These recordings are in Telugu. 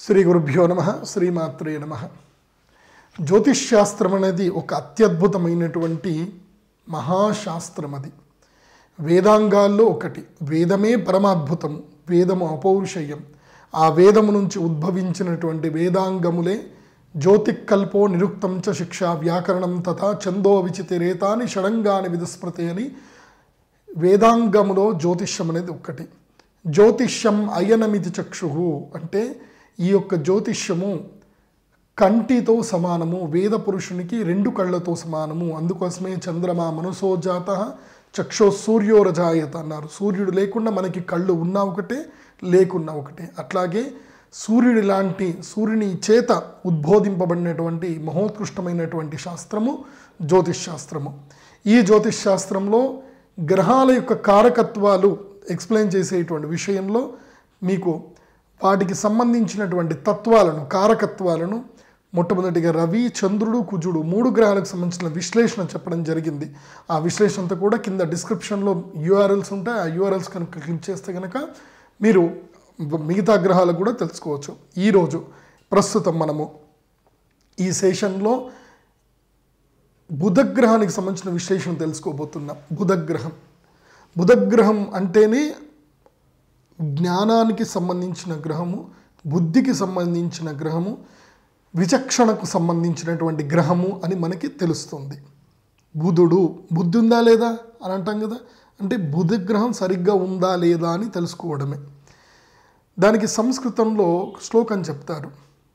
శ్రీ గురుభ్యో నమ శ్రీమాత్రే నమ జ్యోతిష్ శాస్త్రం అనేది ఒక అత్యద్భుతమైనటువంటి మహాశాస్త్రం అది వేదాంగాల్లో ఒకటి వేదమే పరమాద్భుతం వేదము అపౌరుషయం ఆ వేదము నుంచి ఉద్భవించినటువంటి వేదాంగములే జ్యోతికల్పో నిరుక్తం చ శిక్ష వ్యాకరణం తథా ఛందో విచితిరేతాని షడంగాని విదుస్మృతి అని వేదాంగములో జ్యోతిష్యం అనేది ఒక్కటి జ్యోతిష్యం అయనమితి చక్షు అంటే ఈ యొక్క జ్యోతిష్యము కంటితో సమానము వేద పురుషునికి రెండు కళ్ళతో సమానము అందుకోసమే చంద్రమా మనసోజాత చక్షో సూర్యోరజాయత అన్నారు సూర్యుడు లేకుండా మనకి కళ్ళు ఉన్నా ఒకటే లేకున్నా ఒకటే అట్లాగే సూర్యుడి లాంటి సూర్యుని చేత ఉద్బోధింపబడినటువంటి మహోత్కృష్టమైనటువంటి శాస్త్రము జ్యోతిష్ శాస్త్రము ఈ జ్యోతిష్ శాస్త్రంలో గ్రహాల యొక్క కారకత్వాలు ఎక్స్ప్లెయిన్ చేసేటువంటి విషయంలో మీకు వాటికి సంబంధించినటువంటి తత్వాలను కారకత్వాలను మొట్టమొదటిగా రవి చంద్రుడు కుజుడు మూడు గ్రహాలకు సంబంధించిన విశ్లేషణ చెప్పడం జరిగింది ఆ విశ్లేషణ అంతా కూడా కింద డిస్క్రిప్షన్లో యూఆర్ఎల్స్ ఉంటాయి ఆ యూఆర్ఎల్స్ కనుక క్లిక్ చేస్తే కనుక మీరు మిగతా గ్రహాలకు కూడా తెలుసుకోవచ్చు ఈరోజు ప్రస్తుతం మనము ఈ సెషన్లో బుధగ్రహానికి సంబంధించిన విశ్లేషణ తెలుసుకోబోతున్నాం బుధగ్రహం బుధగ్రహం అంటేనే జ్ఞానానికి సంబంధించిన గ్రహము బుద్ధికి సంబంధించిన గ్రహము విచక్షణకు సంబంధించినటువంటి గ్రహము అని మనకి తెలుస్తుంది బుధుడు బుద్ధి ఉందా లేదా అని అంటాం కదా అంటే బుధ గ్రహం సరిగ్గా ఉందా లేదా అని తెలుసుకోవడమే దానికి సంస్కృతంలో శ్లోకం చెప్తారు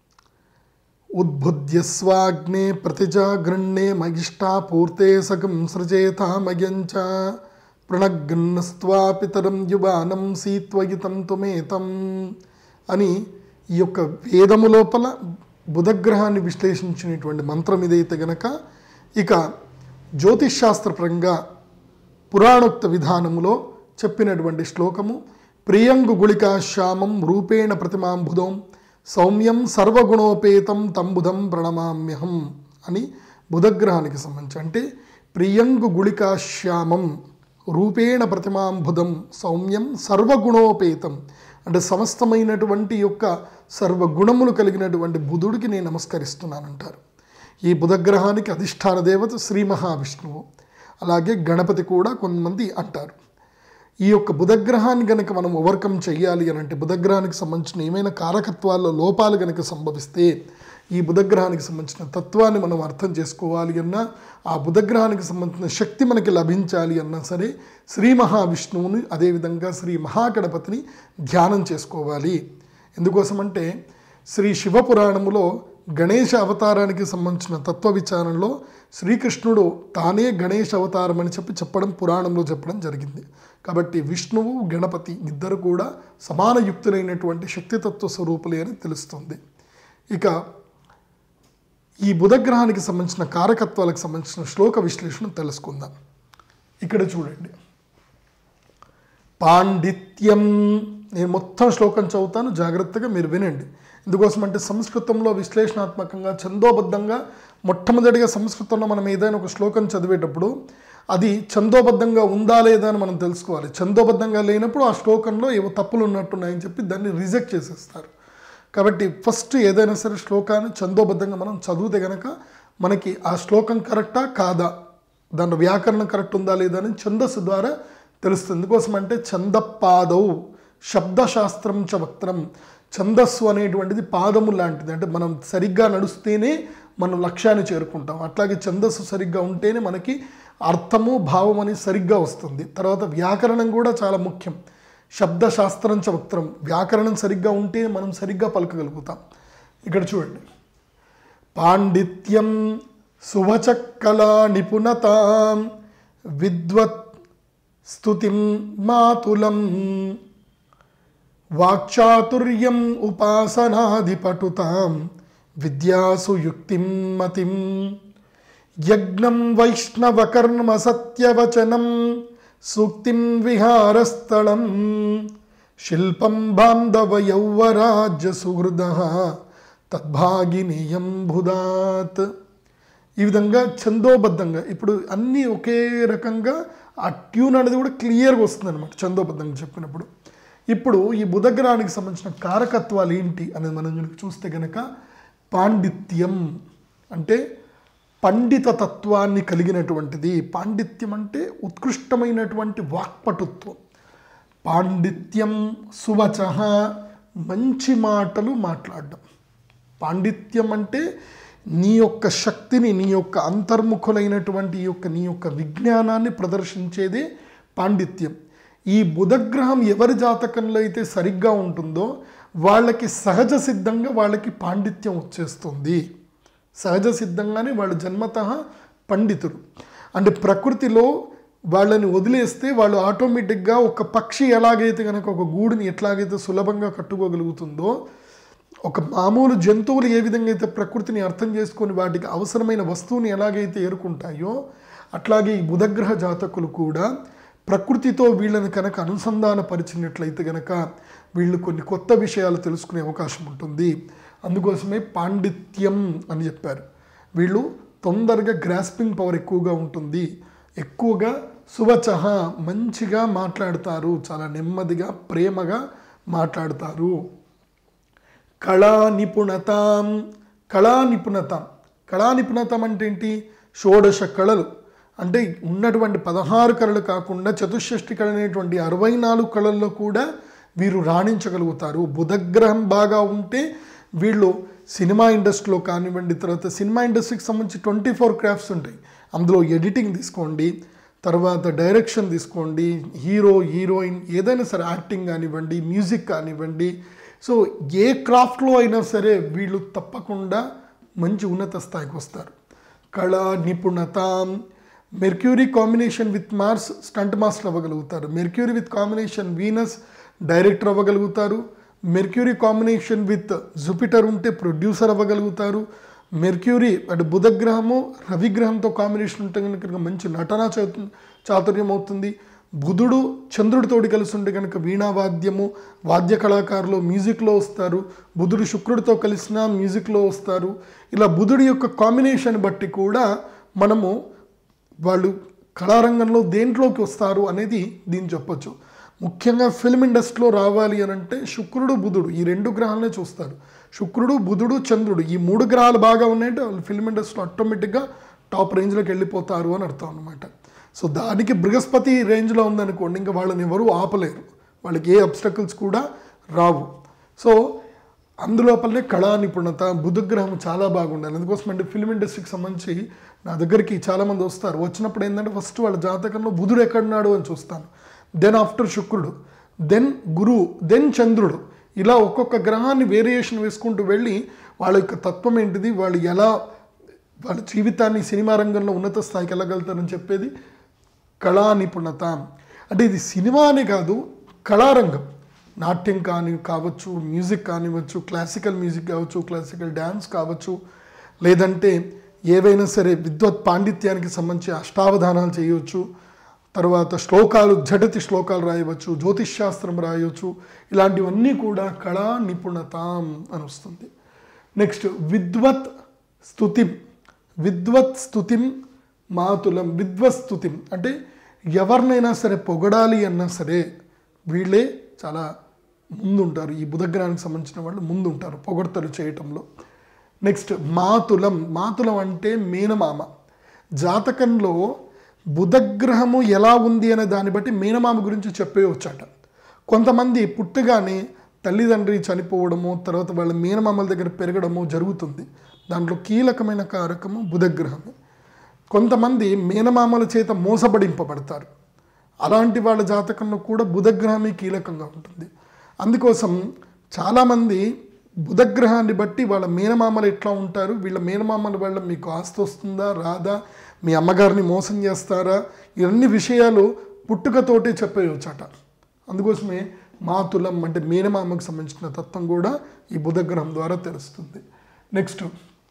ఉద్బుద్ధ్య స్వాగ్నే ప్రతిజాగృణ్ణే మగిష్టా పూర్తే సగం సృజేతామయంచ ప్రణగ్నస్త్వా పితరం యువానం సీత్వయితం తుమేతం అని ఈ యొక్క వేదము లోపల బుధగ్రహాన్ని విశ్లేషించినటువంటి మంత్రం ఇదైతే గనక ఇక జ్యోతిష్ శాస్త్రపరంగా పురాణోక్త విధానములో చెప్పినటువంటి శ్లోకము ప్రియంగు గుళికా శ్యామం రూపేణ ప్రతిమాంబుదం సౌమ్యం సర్వగుణోపేతం తంబుధం ప్రణమామ్యహం అని బుధగ్రహానికి సంబంధించి అంటే ప్రియంగు గుళికా శ్యామం రూపేణ ప్రతిమాంబుదం సౌమ్యం సర్వగుణోపేతం అంటే సమస్తమైనటువంటి యొక్క సర్వగుణములు కలిగినటువంటి బుధుడికి నేను నమస్కరిస్తున్నానంటారు ఈ బుధగ్రహానికి అధిష్టాన దేవత శ్రీ మహావిష్ణువు అలాగే గణపతి కూడా కొంతమంది అంటారు ఈ యొక్క బుధగ్రహాన్ని గనక మనం ఓవర్కమ్ చేయాలి అని అంటే బుధగ్రహానికి సంబంధించిన ఏమైనా కారకత్వాల్లో లోపాలు గనక సంభవిస్తే ఈ బుధగ్రహానికి సంబంధించిన తత్వాన్ని మనం అర్థం చేసుకోవాలి అన్నా ఆ బుధగ్రహానికి సంబంధించిన శక్తి మనకి లభించాలి అన్నా సరే శ్రీ మహావిష్ణువుని అదేవిధంగా శ్రీ మహాగణపతిని ధ్యానం చేసుకోవాలి ఎందుకోసమంటే శ్రీ శివపురాణములో గణేష అవతారానికి సంబంధించిన తత్వ విచారణలో శ్రీకృష్ణుడు తానే గణేష్ అవతారం అని చెప్పి చెప్పడం పురాణంలో చెప్పడం జరిగింది కాబట్టి విష్ణువు గణపతి ఇద్దరు కూడా సమానయుక్తులైనటువంటి శక్తితత్వ స్వరూపులే అని తెలుస్తుంది ఇక ఈ బుధగ్రహానికి సంబంధించిన కారకత్వాలకు సంబంధించిన శ్లోక విశ్లేషణ తెలుసుకుందాం ఇక్కడ చూడండి పాండిత్యం నేను మొత్తం శ్లోకం చదువుతాను జాగ్రత్తగా మీరు వినండి ఎందుకోసం అంటే సంస్కృతంలో విశ్లేషణాత్మకంగా చందోబద్ధంగా మొట్టమొదటిగా సంస్కృతంలో మనం ఏదైనా ఒక శ్లోకం చదివేటప్పుడు అది చందోబద్ధంగా ఉందా లేదా అని మనం తెలుసుకోవాలి చందోబద్ధంగా లేనప్పుడు ఆ శ్లోకంలో ఏవో తప్పులు ఉన్నట్టున్నాయని చెప్పి దాన్ని రిజెక్ట్ చేసేస్తారు కాబట్టి ఫస్ట్ ఏదైనా సరే శ్లోకాన్ని చందోబద్ధంగా మనం చదివితే గనక మనకి ఆ శ్లోకం కరెక్టా కాదా దాని వ్యాకరణం కరెక్ట్ ఉందా లేదా అని ఛందస్సు ద్వారా తెలుస్తుంది ఎందుకోసం అంటే ఛందపాదౌ శబ్దశాస్త్రం చ వక్త్రం ఛందస్సు అనేటువంటిది పాదము లాంటిది అంటే మనం సరిగ్గా నడుస్తేనే మనం లక్ష్యాన్ని చేరుకుంటాం అట్లాగే ఛందస్సు సరిగ్గా ఉంటేనే మనకి అర్థము భావం అనేది సరిగ్గా వస్తుంది తర్వాత వ్యాకరణం కూడా చాలా ముఖ్యం శబ్దశాస్త్రం చ వక్త్రం వ్యాకరణం సరిగ్గా ఉంటే మనం సరిగ్గా పలకగలుగుతాం ఇక్కడ చూడండి పాండిత్యం సువచక్కలా నిపుణత విద్వత్ స్తుతిం మాతులం వాక్చాతుర్యం ఉపాసనాధిపటుతాం విద్యాసు యుక్తిం మతిం యజ్ఞం వైష్ణవకర్మ సత్యవచనం సూక్తిం విహారస్థలం శిల్పం బాంధవ యౌవరాజ్య సుహృద తద్భాగినీయం భుదాత్ ఈ విధంగా ఛందోబద్ధంగా ఇప్పుడు అన్నీ ఒకే రకంగా ఆ ట్యూన్ అనేది కూడా క్లియర్గా వస్తుంది అనమాట ఛందోబద్ధంగా చెప్పినప్పుడు ఇప్పుడు ఈ బుధగ్రహానికి సంబంధించిన కారకత్వాలు ఏంటి అనేది మనం కనుక చూస్తే కనుక పాండిత్యం అంటే పండిత తత్వాన్ని కలిగినటువంటిది పాండిత్యం అంటే ఉత్కృష్టమైనటువంటి వాక్పటుత్వం పాండిత్యం సువచ మంచి మాటలు మాట్లాడడం పాండిత్యం అంటే నీ యొక్క శక్తిని నీ యొక్క అంతర్ముఖులైనటువంటి ఈ యొక్క నీ యొక్క విజ్ఞానాన్ని ప్రదర్శించేదే పాండిత్యం ఈ బుధగ్రహం ఎవరి జాతకంలో అయితే సరిగ్గా ఉంటుందో వాళ్ళకి సహజ సిద్ధంగా వాళ్ళకి పాండిత్యం వచ్చేస్తుంది సహజ సిద్ధంగానే వాళ్ళు జన్మత పండితులు అంటే ప్రకృతిలో వాళ్ళని వదిలేస్తే వాళ్ళు ఆటోమేటిక్గా ఒక పక్షి ఎలాగైతే కనుక ఒక గూడుని ఎట్లాగైతే సులభంగా కట్టుకోగలుగుతుందో ఒక మామూలు జంతువులు ఏ విధంగా అయితే ప్రకృతిని అర్థం చేసుకొని వాటికి అవసరమైన వస్తువుని ఎలాగైతే ఏరుకుంటాయో అట్లాగే ఈ బుధగ్రహ జాతకులు కూడా ప్రకృతితో వీళ్ళని కనుక అనుసంధానపరిచినట్లయితే కనుక వీళ్ళు కొన్ని కొత్త విషయాలు తెలుసుకునే అవకాశం ఉంటుంది అందుకోసమే పాండిత్యం అని చెప్పారు వీళ్ళు తొందరగా గ్రాస్పింగ్ పవర్ ఎక్కువగా ఉంటుంది ఎక్కువగా సువచహ మంచిగా మాట్లాడతారు చాలా నెమ్మదిగా ప్రేమగా మాట్లాడతారు కళా నిపుణత కళా నిపుణత కళా నిపుణతం అంటే ఏంటి షోడశ కళలు అంటే ఉన్నటువంటి పదహారు కళలు కాకుండా చతుషష్ఠి కళ అనేటువంటి అరవై నాలుగు కళల్లో కూడా వీరు రాణించగలుగుతారు బుధగ్రహం బాగా ఉంటే వీళ్ళు సినిమా ఇండస్ట్రీలో కానివ్వండి తర్వాత సినిమా ఇండస్ట్రీకి సంబంధించి ట్వంటీ ఫోర్ క్రాఫ్ట్స్ ఉంటాయి అందులో ఎడిటింగ్ తీసుకోండి తర్వాత డైరెక్షన్ తీసుకోండి హీరో హీరోయిన్ ఏదైనా సరే యాక్టింగ్ కానివ్వండి మ్యూజిక్ కానివ్వండి సో ఏ క్రాఫ్ట్లో అయినా సరే వీళ్ళు తప్పకుండా మంచి ఉన్నత స్థాయికి వస్తారు కళ నిపుణత Mercury combination with Mars stunt master అవ్వగలుగుతారు Mercury with combination Venus director అవ్వగలుగుతారు మెర్క్యూరీ కాంబినేషన్ విత్ జూపిటర్ ఉంటే ప్రొడ్యూసర్ అవ్వగలుగుతారు మెర్క్యూరీ అంటే బుధగ్రహము రవిగ్రహంతో కాంబినేషన్ ఉంటే కనుక మంచి నటన చా- చాతుర్యం అవుతుంది బుధుడు చంద్రుడితోటి కలిసి ఉంటే కనుక వీణావాద్యము వాద్య కళాకారులు మ్యూజిక్లో వస్తారు బుధుడు శుక్రుడితో కలిసిన మ్యూజిక్లో వస్తారు ఇలా బుధుడి యొక్క కాంబినేషన్ బట్టి కూడా మనము వాళ్ళు కళారంగంలో దేంట్లోకి వస్తారు అనేది దీన్ని చెప్పొచ్చు ముఖ్యంగా ఫిల్మ్ ఇండస్ట్రీలో రావాలి అని అంటే శుక్రుడు బుధుడు ఈ రెండు గ్రహాలనే చూస్తారు శుక్రుడు బుధుడు చంద్రుడు ఈ మూడు గ్రహాలు బాగా ఉన్నాయంటే వాళ్ళు ఫిల్మ్ ఇండస్ట్రీలో ఆటోమేటిక్గా టాప్ రేంజ్లోకి వెళ్ళిపోతారు అని అర్థం అనమాట సో దానికి బృహస్పతి రేంజ్లో ఉందనుకోండి ఇంకా వాళ్ళని ఎవరు ఆపలేరు వాళ్ళకి ఏ అబ్స్టకల్స్ కూడా రావు సో అందులోపలనే కళా నిపుణత బుధగ్రహం చాలా బాగుండాలి అందుకోసం అంటే ఫిల్మ్ ఇండస్ట్రీకి సంబంధించి నా దగ్గరికి చాలామంది వస్తారు వచ్చినప్పుడు ఏంటంటే ఫస్ట్ వాళ్ళ జాతకంలో బుధుడు ఎక్కడున్నాడు అని చూస్తాను దెన్ ఆఫ్టర్ శుక్రుడు దెన్ గురువు దెన్ చంద్రుడు ఇలా ఒక్కొక్క గ్రహాన్ని వేరియేషన్ వేసుకుంటూ వెళ్ళి వాళ్ళ యొక్క తత్వం ఏంటిది వాళ్ళు ఎలా వాళ్ళ జీవితాన్ని సినిమా రంగంలో ఉన్నత స్థాయికి వెళ్ళగలుగుతారని చెప్పేది కళా నిపుణత అంటే ఇది సినిమా అనే కాదు కళారంగం నాట్యం కాని కావచ్చు మ్యూజిక్ కానివ్వచ్చు క్లాసికల్ మ్యూజిక్ కావచ్చు క్లాసికల్ డ్యాన్స్ కావచ్చు లేదంటే ఏవైనా సరే విద్వత్ పాండిత్యానికి సంబంధించి అష్టావధానాలు చేయవచ్చు తర్వాత శ్లోకాలు జడతి శ్లోకాలు రాయవచ్చు జ్యోతిష్ శాస్త్రం రాయవచ్చు ఇలాంటివన్నీ కూడా కళా నిపుణత అని వస్తుంది నెక్స్ట్ విద్వత్ స్తుతిం విద్వత్ స్తుతిం మాతులం విద్వత్ స్తుతిం అంటే ఎవరినైనా సరే పొగడాలి అన్నా సరే వీళ్ళే చాలా ముందుంటారు ఈ బుధగ్రహానికి సంబంధించిన వాళ్ళు ముందుంటారు పొగడ్తలు చేయటంలో నెక్స్ట్ మాతులం మాతులం అంటే మేనమామ జాతకంలో బుధగ్రహము ఎలా ఉంది అనే దాన్ని బట్టి మేనమామ గురించి చెప్పేయవచ్చట కొంతమంది పుట్టగానే తల్లిదండ్రి చనిపోవడము తర్వాత వాళ్ళ మేనమామల దగ్గర పెరగడము జరుగుతుంది దాంట్లో కీలకమైన కారకము బుధగ్రహము కొంతమంది మేనమామల చేత మోసబడింపబడతారు అలాంటి వాళ్ళ జాతకంలో కూడా బుధగ్రహమే కీలకంగా ఉంటుంది అందుకోసం చాలామంది బుధగ్రహాన్ని బట్టి వాళ్ళ మేనమామలు ఎట్లా ఉంటారు వీళ్ళ మేనమామల వల్ల మీకు ఆస్తి వస్తుందా రాదా మీ అమ్మగారిని మోసం చేస్తారా ఇవన్నీ విషయాలు పుట్టుకతోటే చెప్పేయచ్చట అందుకోసమే మాతులం అంటే మేనమామకు సంబంధించిన తత్వం కూడా ఈ బుధగ్రహం ద్వారా తెలుస్తుంది నెక్స్ట్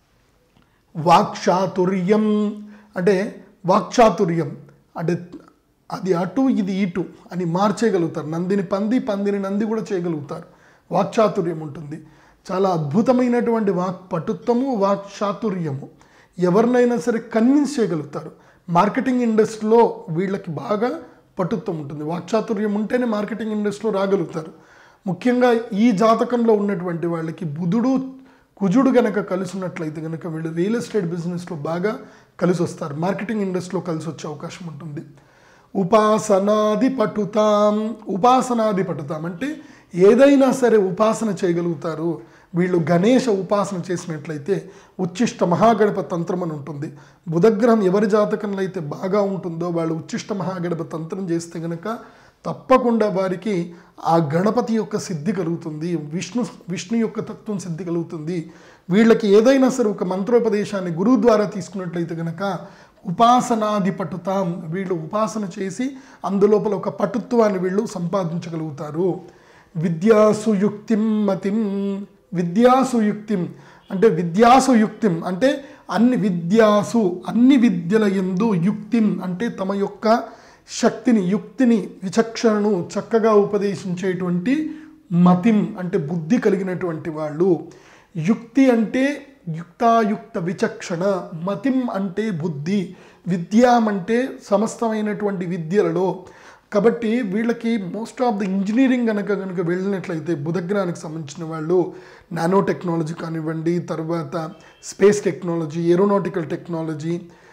వాక్చాతుర్యం అంటే వాక్చాతుర్యం అంటే అది అటు ఇది ఇటు అని మార్చేయగలుగుతారు నందిని పంది పందిని నంది కూడా చేయగలుగుతారు వాక్చాతుర్యం ఉంటుంది చాలా అద్భుతమైనటువంటి వాక్ పటుత్వము వాక్చాతుర్యము ఎవరినైనా సరే కన్విన్స్ చేయగలుగుతారు మార్కెటింగ్ ఇండస్ట్రీలో వీళ్ళకి బాగా పటుత్వం ఉంటుంది వాక్చాతుర్యం ఉంటేనే మార్కెటింగ్ ఇండస్ట్రీలో రాగలుగుతారు ముఖ్యంగా ఈ జాతకంలో ఉన్నటువంటి వాళ్ళకి బుధుడు కుజుడు గనక కలిసి ఉన్నట్లయితే కనుక వీళ్ళు రియల్ ఎస్టేట్ బిజినెస్లో బాగా కలిసి వస్తారు మార్కెటింగ్ ఇండస్ట్రీలో కలిసి వచ్చే అవకాశం ఉంటుంది ఉపాసనాది పటుతాం ఉపాసనాది పటుతాం అంటే ఏదైనా సరే ఉపాసన చేయగలుగుతారు వీళ్ళు గణేష ఉపాసన చేసినట్లయితే ఉచ్చిష్ట మహాగణప తంత్రం అని ఉంటుంది బుధగ్రహం ఎవరి జాతకంలో అయితే బాగా ఉంటుందో వాళ్ళు ఉచ్చిష్ట మహాగణప తంత్రం చేస్తే గనక తప్పకుండా వారికి ఆ గణపతి యొక్క సిద్ధి కలుగుతుంది విష్ణు విష్ణు యొక్క తత్వం సిద్ధి కలుగుతుంది వీళ్ళకి ఏదైనా సరే ఒక మంత్రోపదేశాన్ని గురువు ద్వారా తీసుకున్నట్లయితే గనక ఉపాసనాది పటుతాం వీళ్ళు ఉపాసన చేసి అందులోపల ఒక పటుత్వాన్ని వీళ్ళు సంపాదించగలుగుతారు విద్యాసుయుక్తిం మతిం విద్యాసుయుక్తిం అంటే విద్యాసుయుక్తిం అంటే అన్ని విద్యాసు అన్ని విద్యల ఎందు యుక్తిం అంటే తమ యొక్క శక్తిని యుక్తిని విచక్షణను చక్కగా ఉపదేశించేటువంటి మతిం అంటే బుద్ధి కలిగినటువంటి వాళ్ళు యుక్తి అంటే యుక్తాయుక్త విచక్షణ మతిం అంటే బుద్ధి విద్యాం అంటే సమస్తమైనటువంటి విద్యలలో కాబట్టి వీళ్ళకి మోస్ట్ ఆఫ్ ద ఇంజనీరింగ్ కనుక కనుక వెళ్ళినట్లయితే బుధగ్రహానికి సంబంధించిన వాళ్ళు నానో టెక్నాలజీ కానివ్వండి తర్వాత స్పేస్ టెక్నాలజీ ఏరోనాటికల్ టెక్నాలజీ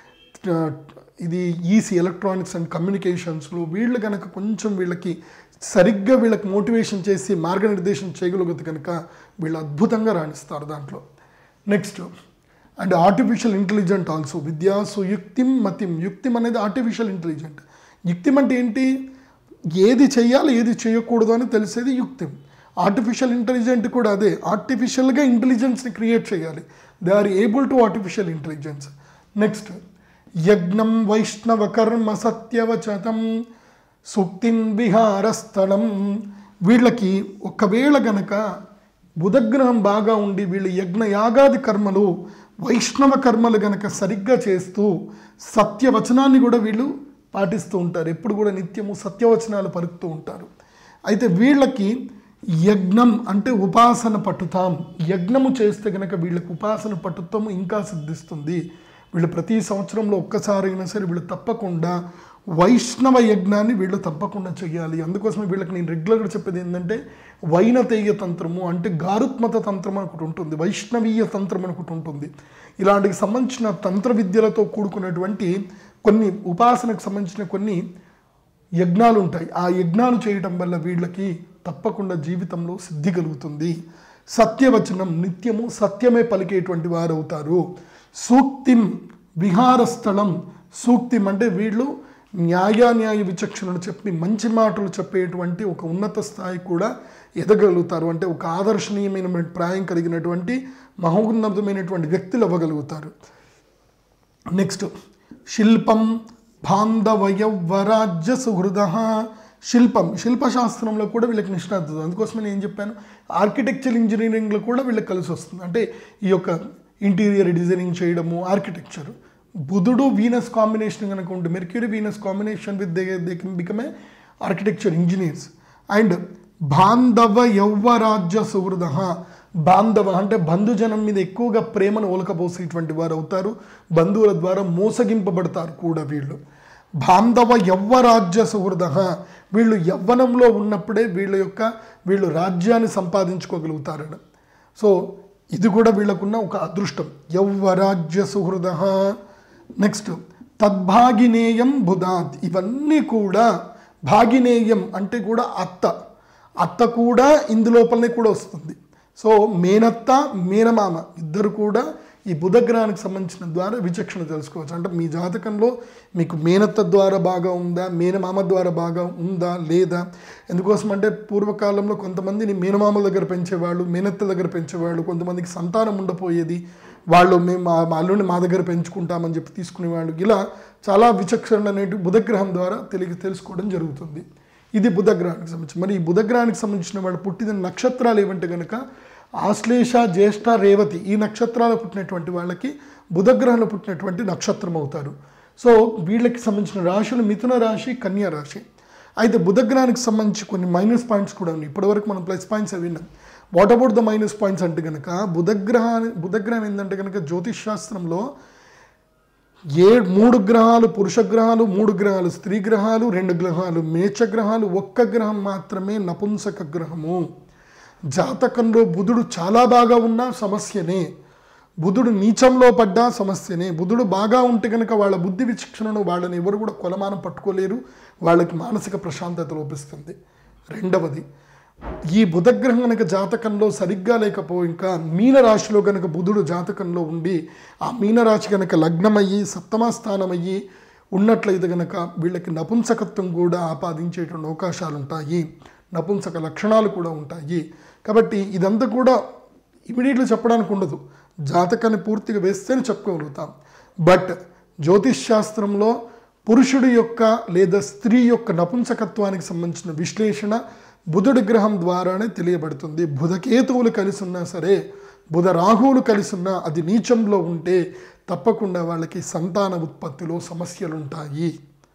ఇది ఈసీ ఎలక్ట్రానిక్స్ అండ్ కమ్యూనికేషన్స్లో వీళ్ళు కనుక కొంచెం వీళ్ళకి సరిగ్గా వీళ్ళకి మోటివేషన్ చేసి మార్గనిర్దేశం చేయగలిగితే కనుక వీళ్ళు అద్భుతంగా రాణిస్తారు దాంట్లో next and artificial intelligent also విద్యా సుయుక్తిం మతిం యుక్తిం అనేది ఆర్టిఫిషియల్ ఇంటెలిజెంట్ యుక్తిం అంటే ఏంటి ఏది చేయాలి ఏది చేయకూడదు అని తెలిసేది యుక్తిం ఆర్టిఫిషియల్ ఇంటెలిజెంట్ కూడా అదే ఆర్టిఫిషియల్గా ఇంటెలిజెన్స్ని క్రియేట్ చేయాలి they are able to artificial intelligence next యజ్ఞం వైష్ణవ కర్మ సత్యవచతం సుక్తిం విహారస్థలం వీళ్ళకి ఒకవేళ గనక బుధగ్రహం బాగా ఉండి వీళ్ళు యజ్ఞ యాగాది కర్మలు వైష్ణవ కర్మలు గనక సరిగ్గా చేస్తూ సత్యవచనాన్ని కూడా వీళ్ళు పాటిస్తూ ఉంటారు ఎప్పుడు కూడా నిత్యము సత్యవచనాలు పలుకుతూ ఉంటారు అయితే వీళ్ళకి యజ్ఞం అంటే ఉపాసన పట్టుతాం యజ్ఞము చేస్తే కనుక వీళ్ళకి ఉపాసన పట్టుత్వము ఇంకా సిద్ధిస్తుంది వీళ్ళు ప్రతి సంవత్సరంలో ఒక్కసారైనా సరే వీళ్ళు తప్పకుండా వైష్ణవ యజ్ఞాన్ని వీళ్ళు తప్పకుండా చేయాలి అందుకోసమే వీళ్ళకి నేను రెగ్యులర్గా చెప్పేది ఏంటంటే వైనతేయ తంత్రము అంటే గారుత్మత తంత్రం అని ఒకటి ఉంటుంది వైష్ణవీయ తంత్రం అని ఒకటి ఉంటుంది ఇలాంటికి సంబంధించిన తంత్ర విద్యలతో కూడుకున్నటువంటి కొన్ని ఉపాసనకు సంబంధించిన కొన్ని యజ్ఞాలు ఉంటాయి ఆ యజ్ఞాలు చేయటం వల్ల వీళ్ళకి తప్పకుండా జీవితంలో సిద్ధి కలుగుతుంది సత్యవచనం నిత్యము సత్యమే పలికేటువంటి వారు అవుతారు సూక్తిం విహారస్థలం సూక్తిం అంటే వీళ్ళు న్యాయాన్యాయ విచక్షణలు చెప్పి మంచి మాటలు చెప్పేటువంటి ఒక ఉన్నత స్థాయి కూడా ఎదగలుగుతారు అంటే ఒక ఆదర్శనీయమైన ప్రాయం కలిగినటువంటి మహోన్నతమైనటువంటి వ్యక్తులు అవ్వగలుగుతారు నెక్స్ట్ శిల్పం బాంధవయవరాజ్య సుహృద శిల్పం శిల్పశాస్త్రంలో కూడా వీళ్ళకి నిష్ణాతులు అందుకోసమే నేను ఏం చెప్పాను ఆర్కిటెక్చర్ ఇంజనీరింగ్లో కూడా వీళ్ళకి కలిసి వస్తుంది అంటే ఈ యొక్క ఇంటీరియర్ డిజైనింగ్ చేయడము ఆర్కిటెక్చర్ బుధుడు వీనస్ కాంబినేషన్ కనుక ఉంటే Mercury Venus combination with they they can become a architecture engineers and బాంధవ యౌవరాజ్య సుహృద బాంధవ అంటే బంధుజనం మీద ఎక్కువగా ప్రేమను ఒలకబోసేటువంటి వారు అవుతారు బంధువుల ద్వారా మోసగింపబడతారు కూడా వీళ్ళు బాంధవ యవ్వరాజ్య సుహృద వీళ్ళు యవ్వనంలో ఉన్నప్పుడే వీళ్ళ యొక్క వీళ్ళు రాజ్యాన్ని సంపాదించుకోగలుగుతారట సో ఇది కూడా వీళ్ళకున్న ఒక అదృష్టం యవ్వరాజ్య సుహృద నెక్స్ట్ తద్భాగినేయం బుధాత్ ఇవన్నీ కూడా భాగినేయం అంటే కూడా అత్త అత్త కూడా ఇందులోపలనే కూడా వస్తుంది సో మేనత్త మేనమామ ఇద్దరు కూడా ఈ బుధగ్రహానికి సంబంధించిన ద్వారా విచక్షణ తెలుసుకోవచ్చు అంటే మీ జాతకంలో మీకు మేనత్త ద్వారా బాగా ఉందా మేనమామ ద్వారా బాగా ఉందా లేదా ఎందుకోసం అంటే పూర్వకాలంలో కొంతమందిని మేనమామల దగ్గర పెంచేవాళ్ళు మేనత్త దగ్గర పెంచేవాళ్ళు కొంతమందికి సంతానం ఉండపోయేది వాళ్ళు మేము మా మా అల్లుడిని మా దగ్గర పెంచుకుంటామని చెప్పి తీసుకునేవాళ్ళు ఇలా చాలా విచక్షణ అనేవి బుధగ్రహం ద్వారా తెలియ తెలుసుకోవడం జరుగుతుంది ఇది బుధగ్రహానికి సంబంధించి మరి ఈ బుధగ్రహానికి సంబంధించిన వాళ్ళు పుట్టిన నక్షత్రాలు ఏమంటే కనుక ఆశ్లేష జ్యేష్ఠ రేవతి ఈ నక్షత్రాలు పుట్టినటువంటి వాళ్ళకి బుధగ్రహంలో పుట్టినటువంటి నక్షత్రం అవుతారు సో వీళ్ళకి సంబంధించిన రాశులు మిథున రాశి కన్యా రాశి అయితే బుధగ్రహానికి సంబంధించి కొన్ని మైనస్ పాయింట్స్ కూడా ఉన్నాయి ఇప్పటివరకు మనం ప్లస్ పాయింట్స్ అవి విన్నాం what about the minus points అంటే కనుక బుధగ్రహాన్ని బుధగ్రహం ఏంటంటే కనుక జ్యోతిష్ శాస్త్రంలో ఏ మూడు గ్రహాలు పురుష గ్రహాలు మూడు గ్రహాలు స్త్రీ గ్రహాలు రెండు గ్రహాలు మేచ గ్రహాలు ఒక్క గ్రహం మాత్రమే నపుంసక గ్రహము జాతకంలో బుధుడు చాలా బాగా ఉన్నా సమస్యనే బుధుడు నీచంలో పడ్డా సమస్యనే బుధుడు బాగా ఉంటే కనుక వాళ్ళ బుద్ధి విచక్షణను వాళ్ళని ఎవరు కూడా కొలమానం పట్టుకోలేరు వాళ్ళకి మానసిక ప్రశాంతత లోపిస్తుంది రెండవది ఈ బుధగ్రహం కనుక జాతకంలో సరిగ్గా లేకపో ఇంకా మీనరాశిలో కనుక బుధుడు జాతకంలో ఉండి ఆ మీనరాశి కనుక లగ్నమయ్యి సప్తమ స్థానమయ్యి ఉన్నట్లయితే కనుక వీళ్ళకి నపుంసకత్వం కూడా ఆపాదించేటువంటి అవకాశాలు ఉంటాయి నపుంసక లక్షణాలు కూడా ఉంటాయి కాబట్టి ఇదంతా కూడా ఇమీడియట్గా చెప్పడానికి ఉండదు జాతకాన్ని పూర్తిగా వేస్తేనే చెప్పుకోగలుగుతాం బట్ జ్యోతిష్ శాస్త్రంలో పురుషుడి యొక్క లేదా స్త్రీ యొక్క నపుంసకత్వానికి సంబంధించిన విశ్లేషణ బుధుడి గ్రహం ద్వారానే తెలియబడుతుంది బుధకేతువులు కలిసి ఉన్నా సరే బుధ రాహువులు కలిసి ఉన్నా అది నీచంలో ఉంటే తప్పకుండా వాళ్ళకి సంతాన ఉత్పత్తిలో సమస్యలు ఉంటాయి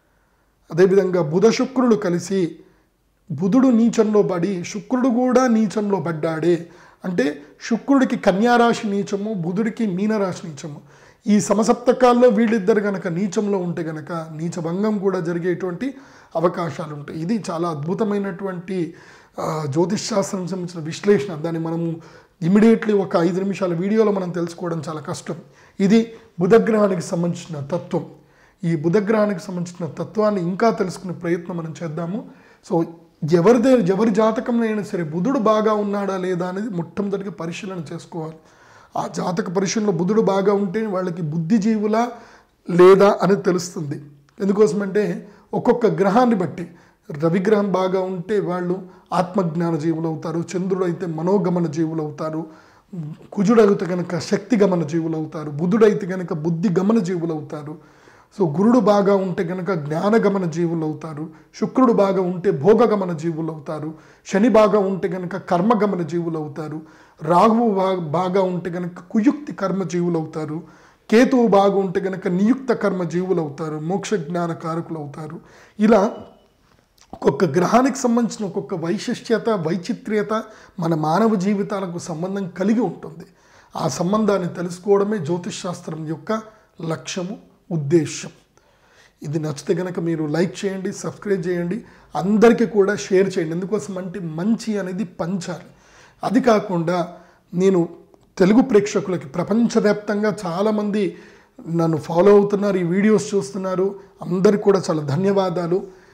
అదేవిధంగా బుధ శుక్రులు కలిసి బుధుడు నీచంలో పడి శుక్రుడు కూడా నీచంలో పడ్డాడే అంటే శుక్రుడికి కన్యారాశి నీచము బుధుడికి మీనరాశి నీచము ఈ సమసప్తకాల్లో వీళ్ళిద్దరు గనక నీచంలో ఉంటే గనక నీచభంగం కూడా జరిగేటువంటి అవకాశాలు ఉంటాయి ఇది చాలా అద్భుతమైనటువంటి ఆ, జ్యోతిష్ శాస్త్రం సంబంధించిన విశ్లేషణ దాన్ని మనము ఇమీడియట్లీ ఒక ఐదు నిమిషాల వీడియోలో మనం తెలుసుకోవడం చాలా కష్టం ఇది బుధగ్రహానికి సంబంధించిన తత్వం ఈ బుధగ్రహానికి సంబంధించిన తత్వాన్ని ఇంకా తెలుసుకునే ప్రయత్నం మనం చేద్దాము సో ఎవరిదే ఎవరి జాతకంలో అయినా సరే బుధుడు బాగా ఉన్నాడా లేదా అనేది మొట్టమొదటిగా పరిశీలన చేసుకోవాలి ఆ జాతక పరిశీలనలో బుధుడు బాగా ఉంటే వాళ్ళకి బుద్ధిజీవులా లేదా అనేది తెలుస్తుంది ఎందుకోసమంటే ఒక్కొక్క గ్రహాన్ని బట్టి రవిగ్రహం బాగా ఉంటే వాళ్ళు ఆత్మజ్ఞాన జీవులు అవుతారు చంద్రుడు అయితే మనోగమన జీవులు అవుతారు కుజుడు అయితే కనుక శక్తి గమన జీవులు అవుతారు బుధుడు అయితే కనుక బుద్ధి గమన జీవులు అవుతారు సో గురుడు బాగా ఉంటే కనుక జ్ఞానగమన జీవులు అవుతారు శుక్రుడు బాగా ఉంటే భోగగమన జీవులు అవుతారు శని బాగా ఉంటే కనుక కర్మగమన జీవులు అవుతారు రాహువు బా- బాగా ఉంటే కనుక కుయుక్తి కర్మ జీవులు అవుతారు కేతువు బాగా ఉంటే కనుక నియుక్త కర్మ జీవులు అవుతారు మోక్ష జ్ఞాన కారకులు అవుతారు ఇలా ఒక్కొక్క గ్రహానికి సంబంధించిన ఒక్కొక్క వైశిష్ట్యత వైచిత్ర్యత మన మానవ జీవితాలకు సంబంధం కలిగి ఉంటుంది ఆ సంబంధాన్ని తెలుసుకోవడమే జ్యోతిష్ శాస్త్రం యొక్క లక్ష్యము ఉద్దేశం ఇది నచ్చితే కనుక మీరు లైక్ చేయండి సబ్స్క్రైబ్ చేయండి అందరికీ కూడా షేర్ చేయండి ఎందుకోసం అంటే మంచి అనేది పంచాలి అది కాకుండా నేను తెలుగు ప్రేక్షకులకి ప్రపంచవ్యాప్తంగా చాలామంది నన్ను ఫాలో అవుతున్నారు ఈ వీడియోస్ చూస్తున్నారు అందరికీ కూడా చాలా ధన్యవాదాలు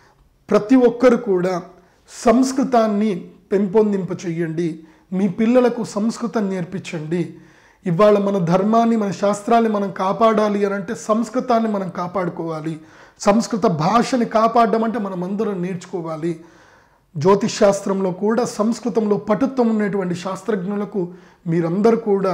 ప్రతి ఒక్కరు కూడా సంస్కృతాన్ని పెంపొందింప చెయ్యండి మీ పిల్లలకు సంస్కృతం నేర్పించండి ఇవాళ మన ధర్మాన్ని మన శాస్త్రాన్ని మనం కాపాడాలి అని అంటే సంస్కృతాన్ని మనం కాపాడుకోవాలి సంస్కృత భాషని కాపాడడం అంటే మనం అందరం నేర్చుకోవాలి జ్యోతిష్ శాస్త్రంలో కూడా సంస్కృతంలో పటుత్వం ఉన్నటువంటి శాస్త్రజ్ఞులకు మీరందరూ కూడా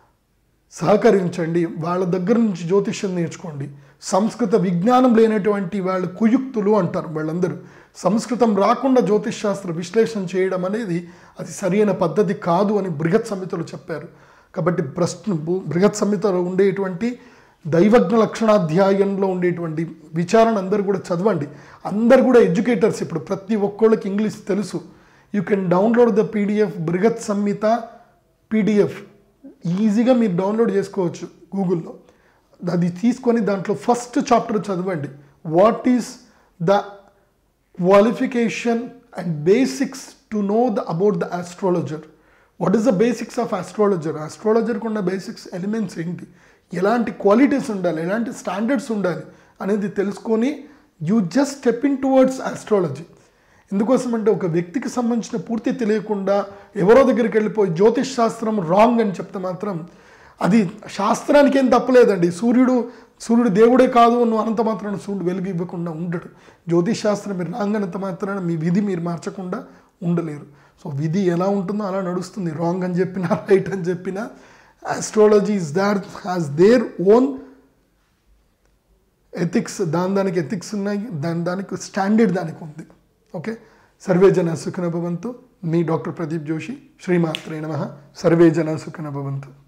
సహకరించండి వాళ్ళ దగ్గర నుంచి జ్యోతిష్యం నేర్చుకోండి సంస్కృత విజ్ఞానం లేనటువంటి వాళ్ళు కుయుక్తులు అంటారు వాళ్ళందరూ సంస్కృతం రాకుండా జ్యోతిష్ శాస్త్ర విశ్లేషణ చేయడం అనేది అది సరైన పద్ధతి కాదు అని బృహత్ సమితులు చెప్పారు కాబట్టి ప్రశ్న బు- బృహత్ సమితలో ఉండేటువంటి దైవజ్ఞ లక్షణాధ్యాయంలో ఉండేటువంటి విచారణ అందరూ కూడా చదవండి అందరు కూడా ఎడ్యుకేటర్స్ ఇప్పుడు ప్రతి ఒక్కళ్ళకి ఇంగ్లీష్ తెలుసు you can download the PDF Brihat Samhita PDF ఈజీగా మీరు డౌన్లోడ్ చేసుకోవచ్చు గూగుల్లో అది తీసుకొని దాంట్లో ఫస్ట్ చాప్టర్ చదవండి what is the qualification and basics to know the about the astrologer what is the basics of astrologer ఆస్ట్రాలజర్కి ఉన్న బేసిక్స్ ఎలిమెంట్స్ ఏంటి ఎలాంటి క్వాలిటీస్ ఉండాలి ఎలాంటి స్టాండర్డ్స్ ఉండాలి అనేది తెలుసుకొని you just step in towards astrology ఎందుకోసం అంటే ఒక వ్యక్తికి సంబంధించిన పూర్తి తెలియకుండా ఎవరో దగ్గరికి వెళ్ళిపోయి జ్యోతిష్ శాస్త్రం రాంగ్ అని చెప్తే మాత్రం అది శాస్త్రానికి ఏం తప్పలేదండి సూర్యుడు సూర్యుడు దేవుడే కాదు నువ్వు అనంత మాత్రాన సూర్యుడు వెలుగు ఇవ్వకుండా ఉండడు జ్యోతిష్ శాస్త్రం మీరు రాంగ్ అనంత మాత్రాన మీ విధి మీరు మార్చకుండా ఉండలేరు సో విధి ఎలా ఉంటుందో అలా నడుస్తుంది రాంగ్ అని చెప్పినా రైట్ అని చెప్పినా astrology is that has their own ethics దాని దానికి ఎథిక్స్ ఉన్నాయి దాని దానికి స్టాండర్డ్ దానికి ఉంది ఓకే సర్వే జన సుఖన భవంతు మీ డాక్టర్ ప్రదీప్ జోషి శ్రీమాత్రే నమ సర్వే జన సుఖన భవంతు